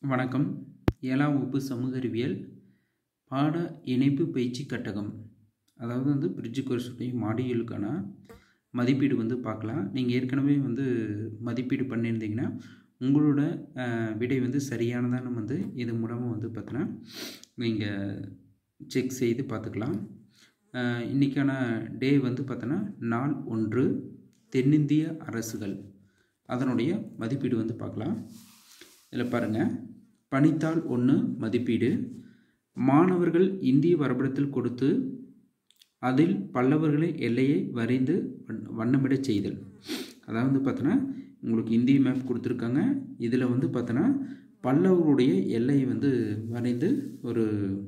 வணக்கம் ஏழாம் வகுப்பு சமூக அறிவியல் பாட இணைப்பு பயிற்சி கட்டகம் அதாவது வந்து பிரிட்ஜு கோர்ஸுடைய மாடியூலுக்கான மதிப்பீடு வந்து பார்க்கலாம் நீங்கள் ஏற்கனவே வந்து மதிப்பீடு பண்ணியிருந்தீங்கன்னா உங்களோட அஹ், விடை வந்து சரியானதான்னு வந்து இது மூலமாக வந்து பார்த்தோன்னா நீங்கள் செக் செய்து பார்த்துக்கலாம் அஹ், இன்னைக்கான டே வந்து பார்த்தோன்னா நாள் ஒன்று தென்னிந்திய அரசுகள் அதனுடைய மதிப்பீடு வந்து பார்க்கலாம் இதில் பாருங்கள் பணித்தாள் ஒன்று மதிப்பீடு மாணவர்கள் இந்திய வரைபடத்தில் கொடுத்து அதில் பல்லவர்களின் எல்லையை வரைந்து வண்ண- வண்ணமிடச் செய்தல் அதாவது வந்து பார்த்தோன்னா உங்களுக்கு இந்திய மேப் கொடுத்துருக்காங்க இதில் வந்து பார்த்தோன்னா பல்லவர்களுடைய எல்லையை வந்து வரைந்து ஒரு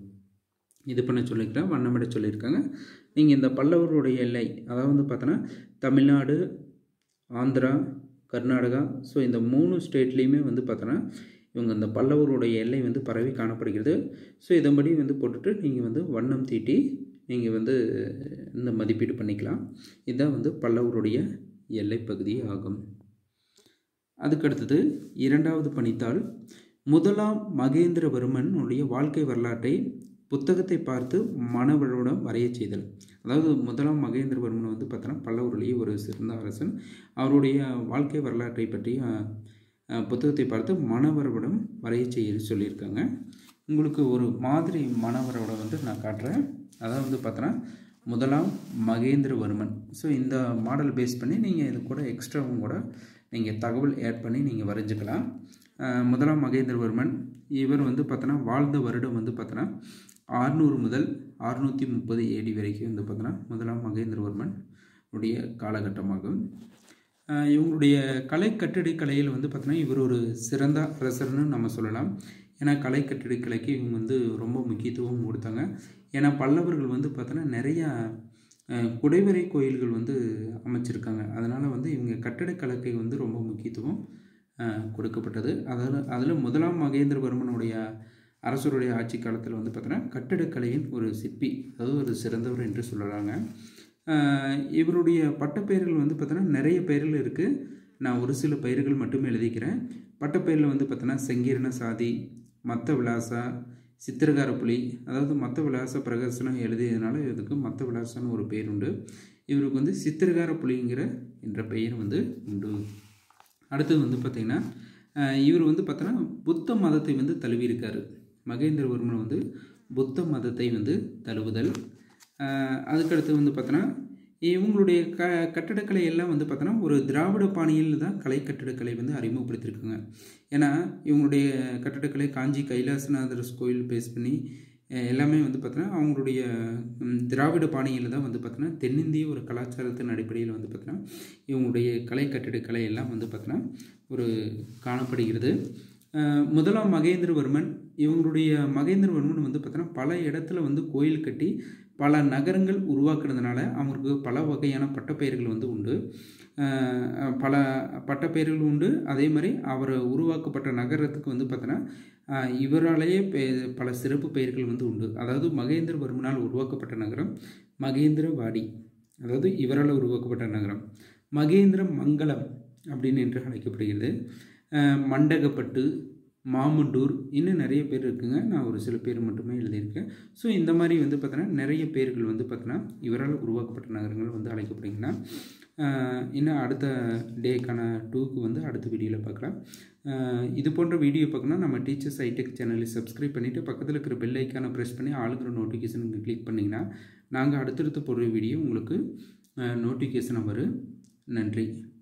இது பண்ண சொல்லியிருக்கிறேன் வண்ணமிட சொல்லியிருக்காங்க நீங்கள் இந்த பல்லவர்களுடைய எல்லை அதாவது வந்து பார்த்தோன்னா தமிழ்நாடு ஆந்திரா கர்நாடகா ஸோ இந்த மூணு ஸ்டேட்லேயுமே வந்து பார்த்தோன்னா இவங்க இந்த பல்லவருடைய எல்லை வந்து பரவி காணப்படுகிறது ஸோ இதன்படி வந்து போட்டுட்டு நீங்கள் வந்து வண்ணம் தீட்டி நீங்கள் வந்து இந்த மதிப்பீடு பண்ணிக்கலாம் இதுதான் வந்து பல்லவருடைய எல்லை பகுதி ஆகும் அதுக்கடுத்தது இரண்டாவது பணித்தாள் முதலாம் மகேந்திரவர்மன் உடைய வாழ்க்கை வரலாற்றை புத்தகத்தை பார்த்து மனவழுடன் வரையச் செய்தல் அதாவது முதலாம் மகேந்திரவர்மன் வந்து பார்த்தோன்னா பல்லவருடைய ஒரு சிறந்த அரசன் அவருடைய வாழ்க்கை வரலாற்றை பற்றி அஹ், அஹ், புத்தகத்தை பார்த்து மனவரவிடம் வரையச் செய்ய சொல்லியிருக்காங்க உங்களுக்கு ஒரு மாதிரி மனவரவிடம் வந்து நான் காட்டுறேன் அதாவது வந்து பார்த்தோன்னா முதலாம் மகேந்திரவர்மன் ஸோ இந்த மாடல் பேஸ் பண்ணி நீங்கள் இது கூட எக்ஸ்ட்ராவும் கூட நீங்கள் தகவல் ஆட் பண்ணி நீங்கள் வரைஞ்சிக்கலாம் அஹ், முதலாம் மகேந்திரவர்மன் இவர் வந்து பார்த்தோன்னா வாழ்ந்த வருடம் வந்து பார்த்தோன்னா ஆறுநூறு முதல் அறுநூற்றி முப்பது ஏடி வரைக்கும் வந்து பார்த்தோன்னா முதலாம் மகேந்திரவர்மன் உடைய காலகட்டமாகும் அஹ், இவங்களுடைய கலை கட்டிடக்கலையில் வந்து பார்த்தோன்னா இவர் ஒரு சிறந்த அரசர்னு நம்ம சொல்லலாம் ஏன்னா கலை கட்டிடக்கலைக்கு இவங்க வந்து ரொம்ப முக்கியத்துவம் கொடுத்தாங்க ஏன்னா பல்லவர்கள் வந்து பார்த்தோன்னா நிறையா அஹ், குடைவரை கோயில்கள் வந்து அமைச்சிருக்காங்க அதனால் வந்து இவங்க கட்டடக்கலைக்கு வந்து ரொம்ப முக்கியத்துவம் அஹ், கொடுக்கப்பட்டது அதாவது அதில் முதலாம் மகேந்திரவர்மனுடைய அரசருடைய ஆட்சி காலத்தில் வந்து பார்த்தோன்னா கட்டடக்கலையின் ஒரு சிற்பி அதாவது ஒரு சிறந்தவர் என்று சொல்லலாங்க அஹ், இவருடைய பட்டப்பெயர்கள் வந்து பார்த்தோன்னா நிறைய பெயர்கள் இருக்குது நான் ஒரு சில பெயர்கள் மட்டுமே எழுதிக்கிறேன் பட்டப்பெயரில் வந்து பார்த்தோன்னா செங்கீரண சாதி மத்த விலாசா சித்திரகார புலி அதாவது மத்த விலாச பிரகசனம் எழுதியதுனால இதுக்கு மத்த விலாசன்னு ஒரு பெயர் உண்டு இவருக்கு வந்து சித்திரகார புலிங்கிற என்ற பெயர் வந்து உண்டு அடுத்தது வந்து பார்த்திங்கன்னா அஹ், இவர் வந்து பார்த்தோன்னா புத்த மதத்தை வந்து தழுவியிருக்காரு மகேந்திரவர்மன் வந்து புத்த மதத்தை வந்து தழுவுதல் அஹ், அதுக்கடுத்து வந்து பார்த்தோன்னா இவங்களுடைய க கட்டடக்கலை எல்லாம் வந்து பார்த்தோன்னா ஒரு திராவிட பாணியில் தான் கலை கட்டடக்கலை வந்து அறிமுகப்படுத்தியிருக்காங்க ஏன்னா இவங்களுடைய கட்டடக்கலை காஞ்சி கைலாசநாதர் கோயில் பேஸ் பண்ணி அஹ், எல்லாமே வந்து பார்த்தோன்னா அவங்களுடைய ம், திராவிட பாணியில் தான் வந்து பார்த்தோன்னா தென்னிந்திய ஒரு கலாச்சாரத்தின் அடிப்படையில் வந்து பார்த்தோன்னா இவங்களுடைய கலை கட்டிடக்கலை எல்லாம் வந்து பார்த்தோன்னா ஒரு காணப்படுகிறது அஹ், முதலாம் மகேந்திரவர்மன் இவங்களுடைய மகேந்திரவர்மன் வந்து பார்த்தோன்னா பல இடத்துல வந்து கோயில் கட்டி பல நகரங்கள் உருவாக்குனதுனால அவருக்கு பல வகையான பட்டப்பெயர்கள் வந்து உண்டு அஹ், பல பட்டப்பெயர்கள் உண்டு அதே மாதிரி அவர் உருவாக்கப்பட்ட நகரத்துக்கு வந்து பார்த்தோன்னா அஹ், இவராலேயே பெ- பல சிறப்பு பெயர்கள் வந்து உண்டு அதாவது மகேந்திரவர்மனால் உருவாக்கப்பட்ட நகரம் மகேந்திரவாடி அதாவது இவரால் உருவாக்கப்பட்ட நகரம் மகேந்திர மங்கலம் அப்படின்னு என்று அழைக்கப்படுகிறது அஹ், மண்டகப்பட்டு மாமண்டூர் இன்னும் நிறைய பேர் இருக்குங்க நான் ஒரு சில பேர் மட்டுமே எழுதியிருக்கேன் ஸோ இந்த மாதிரி வந்து பார்த்தோன்னா நிறைய பேர்கள் வந்து பார்த்தோன்னா இவரால் உருவாக்கப்பட்ட நகரங்கள் வந்து அழைக்கப்படுகின்றன அஹ், இன்னும் அடுத்த டேக்கான டூக்கு வந்து அடுத்த வீடியோவில் பார்க்கலாம் அஹ், இது போன்ற வீடியோ பார்க்கணும்னா நம்ம டீச்சர்ஸ் ஐடெக் சேனலை சப்ஸ்கிரைப் பண்ணிவிட்டு பக்கத்தில் இருக்கிற பெல் ஐக்கானை ப்ரெஸ் பண்ணி ஆளுங்கிற நோட்டிஃபிகேஷன் கிளிக் பண்ணிங்கன்னா நாங்கள் அடுத்தடுத்து போடுற வீடியோ உங்களுக்கு நோட்டிஃபிகேஷன் வரும் நன்றி